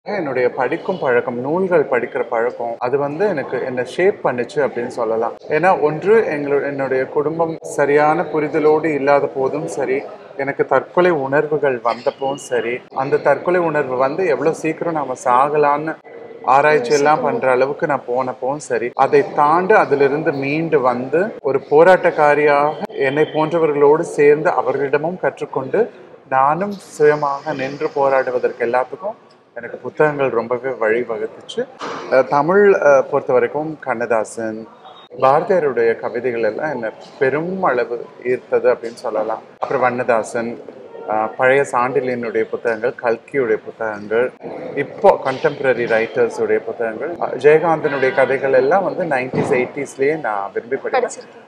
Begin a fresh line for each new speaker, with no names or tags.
என்னுடைய படிக்கும் பழக்கம் நூல்கள் படிக்கிற பழக்கம் அது வந்து எனக்கு என்னை ஷேப் பண்ணுச்சு அப்படின்னு சொல்லலாம் ஏன்னா ஒன்று எங்களோட என்னுடைய குடும்பம் சரியான புரிதலோடு இல்லாத போதும் சரி எனக்கு தற்கொலை உணர்வுகள் வந்தப்பவும் சரி அந்த தற்கொலை உணர்வு வந்து எவ்வளோ சீக்கிரம் நாம சாகலான்னு ஆராய்ச்சி எல்லாம் பண்ற அளவுக்கு நான் போனப்பவும் சரி அதை தாண்டி அதிலிருந்து மீண்டு வந்து ஒரு போராட்டக்காரியாக என்னை போன்றவர்களோடு சேர்ந்து அவர்களிடமும் கற்றுக்கொண்டு நானும் சுயமாக நின்று போராடுவதற்கு எல்லாத்துக்கும் எனக்கு புத்தகங்கள் ரொம்பவே வழிவகுத்துச்சு அஹ் தமிழ் அஹ், பொறுத்த வரைக்கும் கண்ணதாசன் பாரதியாருடைய கவிதைகள் எல்லாம் என்ன பெரும் அளவு ஈர்த்தது அப்படின்னு சொல்லலாம் அப்புறம் வண்ணதாசன் அஹ், பழைய சாண்டிலியனுடைய புத்தகங்கள் கல்கியுடைய புத்தகங்கள் இப்போ கண்டெம்பரரி ரைட்டர்ஸுடைய புத்தகங்கள் அஹ், ஜெயகாந்தனுடைய கதைகள் எல்லாம் வந்து நைன்டிஸ் எயிட்டிஸ்லேயே நான் விரும்பி படித்தேன்
படிச்சிருக்கேன்